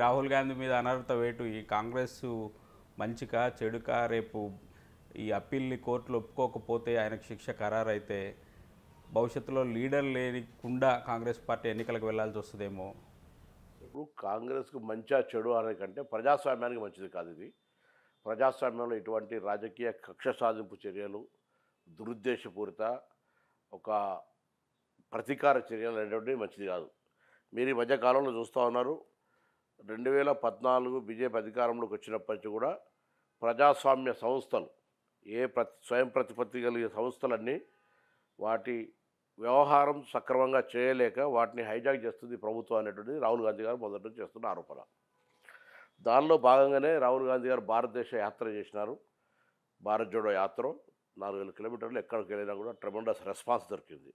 రాహుల్ గాంధీ మీద అనర్హత వేటు ఈ కాంగ్రెస్ మంచికా చెడుకా రేపు ఈ అప్పీల్ని కోర్టులో ఒప్పుకోకపోతే ఆయనకు శిక్ష ఖరారైతే భవిష్యత్తులో లీడర్ లేకుండా కాంగ్రెస్ పార్టీ ఎన్నికలకు వెళ్లాల్సి వస్తుందేమో ఇప్పుడు కాంగ్రెస్కు మంచిగా చెడు అనే కంటే ప్రజాస్వామ్యానికి మంచిది కాదు ఇది ప్రజాస్వామ్యంలో ఇటువంటి రాజకీయ కక్ష సాధింపు చర్యలు దురుద్దేశపూరిత ఒక ప్రతీకార చర్యలు అనేటువంటివి మంచిది కాదు మీరు ఈ మధ్య కాలంలో చూస్తూ ఉన్నారు రెండు వేల పద్నాలుగు బీజేపీ అధికారంలోకి వచ్చినప్పటి నుంచి కూడా ప్రజాస్వామ్య సంస్థలు ఏ ప్రతి స్వయం ప్రతిపత్తి కలిగే సంస్థలన్నీ వాటి వ్యవహారం సక్రమంగా చేయలేక వాటిని హైజాక్ చేస్తుంది ప్రభుత్వం అనేటువంటిది రాహుల్ గాంధీ గారు మొదటి నుంచి చేస్తున్న ఆరోపణ దానిలో భాగంగానే రాహుల్ గాంధీ గారు భారతదేశ యాత్ర చేసినారు భారత్ జోడో యాత్ర నాలుగు వేల కిలోమీటర్లు ఎక్కడికి వెళ్ళినా కూడా ట్రెమండస్ రెస్పాన్స్ దొరికింది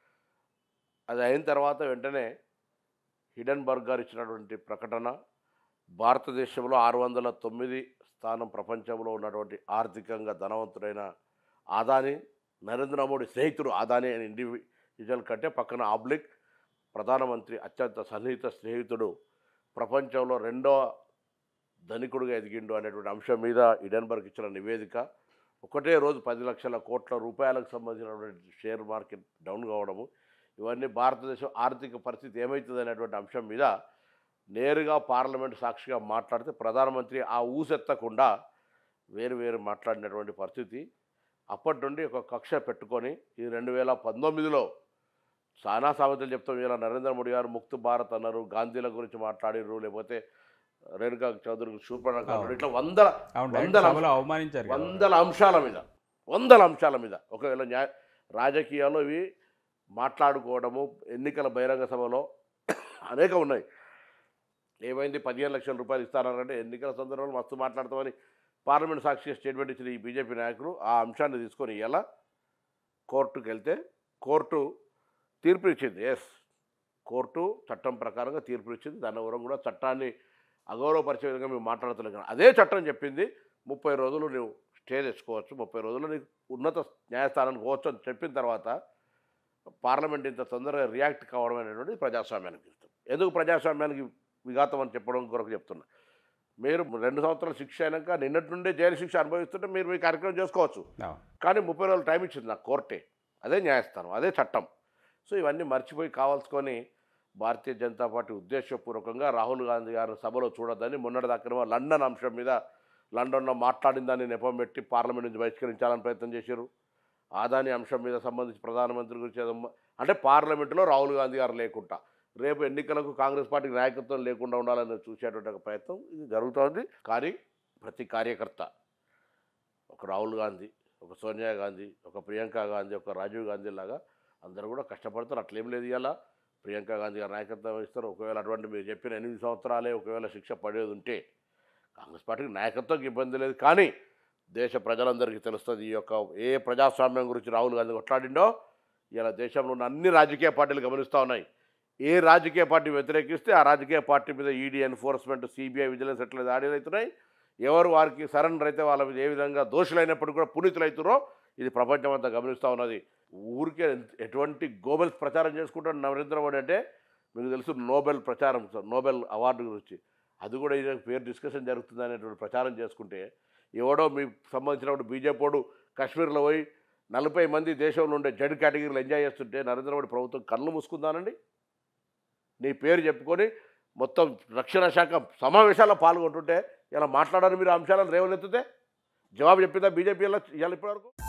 అది అయిన తర్వాత వెంటనే హిడెన్బర్గ్ గారు ఇచ్చినటువంటి ప్రకటన భారతదేశంలో ఆరు వందల తొమ్మిది స్థానం ప్రపంచంలో ఉన్నటువంటి ఆర్థికంగా ధనవంతుడైన ఆదాని నరేంద్ర మోడీ స్నేహితుడు ఆదాని అనే ఇండివిజువల్ కంటే పక్కన ఆబ్లిక్ ప్రధానమంత్రి అత్యంత సన్నిహిత స్నేహితుడు ప్రపంచంలో రెండో ధనికుడుగా ఎదిగిండు అనేటువంటి అంశం మీద ఇడెన్బర్గ్ ఇచ్చిన నివేదిక ఒకటే రోజు పది లక్షల కోట్ల రూపాయలకు సంబంధించినటువంటి షేర్ మార్కెట్ డౌన్ కావడము ఇవన్నీ భారతదేశం ఆర్థిక పరిస్థితి ఏమవుతుంది అనేటువంటి అంశం మీద నేరుగా పార్లమెంట్ సాక్షిగా మాట్లాడితే ప్రధానమంత్రి ఆ ఊసెత్తకుండా వేరు వేరు మాట్లాడినటువంటి పరిస్థితి అప్పటి నుండి ఒక కక్ష పెట్టుకొని ఈ రెండు వేల పంతొమ్మిదిలో చాలా సామెతలు చెప్తాం ఇలా నరేంద్ర మోడీ గారు ముక్త్ భారత్ అన్నారు గాంధీల గురించి మాట్లాడిర్రు లేకపోతే రేణుకా చౌదరి శూర్పణఖ అన్నారు ఇట్లా వందల అవును వందల సభలో అవమానించారు కదా. వందల అంశాల మీద వందల అంశాల మీద ఒకవేళ న్యాయ రాజకీయాల్లో ఇవి మాట్లాడుకోవడము ఎన్నికల బహిరంగ సభలో అనేక ఉన్నాయి ఏమైంది పదిహేను లక్షల రూపాయలు ఇస్తారంటే ఎన్నికల సందర్భంలో మస్తు మాట్లాడతామని పార్లమెంట్ సాక్షిగా స్టేట్మెంట్ ఇచ్చిన ఈ బీజేపీ నాయకులు ఆ అంశాన్ని తీసుకొని ఎలా కోర్టుకు వెళ్తే కోర్టు తీర్పు ఇచ్చింది ఎస్ కోర్టు చట్టం ప్రకారంగా తీర్పు ఇచ్చింది దాని వరం కూడా చట్టాన్ని అగౌరవపరిచే విధంగా మేము మాట్లాడుతున్నాం కానీ అదే చట్టం చెప్పింది ముప్పై రోజులు నువ్వు స్టే తెచ్చుకోవచ్చు ముప్పై రోజులు నీకు ఉన్నత న్యాయస్థానానికి పోవచ్చు అని చెప్పిన తర్వాత పార్లమెంట్ ఇంత తొందరగా రియాక్ట్ కావడం అనేటువంటిది ప్రజాస్వామ్యానికి ఇష్టం ఎందుకు ప్రజాస్వామ్యానికి విఘాతం అని చెప్పడం కొరకు చెప్తున్నా మీరు రెండు సంవత్సరాల శిక్ష అయినాక నిన్నటి నుండే జైలు శిక్ష అనుభవిస్తుంటే మీరు మీ కార్యక్రమం చేసుకోవచ్చు అవును. కానీ ముప్పై రోజులు టైం ఇచ్చింది నాకు కోర్టే అదే న్యాయస్థానం అదే చట్టం సో ఇవన్నీ మర్చిపోయి కావాల్సుకొని భారతీయ జనతా పార్టీ ఉద్దేశపూర్వకంగా రాహుల్ గాంధీ గారు సభలో చూడొద్దని మొన్నటిదాకా లండన్ అంశం మీద లండన్లో మాట్లాడిన దాన్ని నెపం పెట్టి పార్లమెంట్ నుంచి బహిష్కరించాలని ప్రయత్నం చేశారు ఆదాని అంశం మీద సంబంధించి ప్రధానమంత్రి గురించి ఏదో మ- అంటే పార్లమెంటులో రాహుల్ గాంధీ గారు లేకుండా రేపు ఎన్నికలకు కాంగ్రెస్ పార్టీకి నాయకత్వం లేకుండా ఉండాలని చూసేటువంటి ఒక ప్రయత్నం ఇది జరుగుతోంది కానీ ప్రతి కార్యకర్త ఒక రాహుల్ గాంధీ ఒక సోనియా గాంధీ ఒక ప్రియాంక గాంధీ ఒక రాజీవ్ గాంధీ లాగా అందరూ కూడా కష్టపడతారు అట్లేం లేదు ఇవాళ ప్రియాంక గాంధీ గారు నాయకత్వం వహిస్తారు ఒకవేళ అటువంటి మీరు చెప్పిన ఎనిమిది సంవత్సరాలే ఒకవేళ శిక్ష పడేది ఉంటే కాంగ్రెస్ పార్టీకి నాయకత్వంకి ఇబ్బంది లేదు కానీ దేశ ప్రజలందరికీ తెలుస్తుంది ఈ యొక్క ఏ ప్రజాస్వామ్యం గురించి రాహుల్ గాంధీ కొట్లాడిండో ఇలా దేశంలో ఉన్న అన్ని రాజకీయ పార్టీలు గమనిస్తూ ఉన్నాయి ఏ రాజకీయ పార్టీ వ్యతిరేకిస్తే ఆ రాజకీయ పార్టీ మీద ఈడీ ఎన్ఫోర్స్మెంట్ సిబిఐ విజిలెన్స్ ఎట్లా దాడులు అవుతున్నాయి ఎవరు వారికి సరెండర్ అయితే వాళ్ళ మీద ఏ విధంగా దోషులైనప్పుడు కూడా పునీతులు అవుతారో ఇది ప్రపంచం అంతా గమనిస్తూ ఉన్నది ఊరికే ఎటువంటి గోబెల్స్ ప్రచారం చేసుకుంటాడు నరేంద్ర మోడీ అంటే మీకు తెలుసు నోబెల్ ప్రచారం సార్ నోబెల్ అవార్డు గురించి అది కూడా ఈ పేరు డిస్కషన్ జరుగుతుంది అనేటువంటి ప్రచారం చేసుకుంటే ఎవడో మీ సంబంధించినప్పుడు బీజేపీడు కాశ్మీర్లో పోయి నలభై మంది దేశంలో ఉండే జడ్ కేటగిరీలు ఎంజాయ్ చేస్తుంటే నరేంద్ర మోడీ ప్రభుత్వం కళ్ళు మూసుకుందానండి నీ పేరు చెప్పుకొని మొత్తం రక్షణ శాఖ సమావేశాల్లో పాల్గొంటుంటే ఇలా మాట్లాడాలని మీరు ఆ అంశాలను రేవనెత్తితే జవాబు చెప్పిందా బీజేపీ ఇలా ఇవాళ ఇప్పటివరకు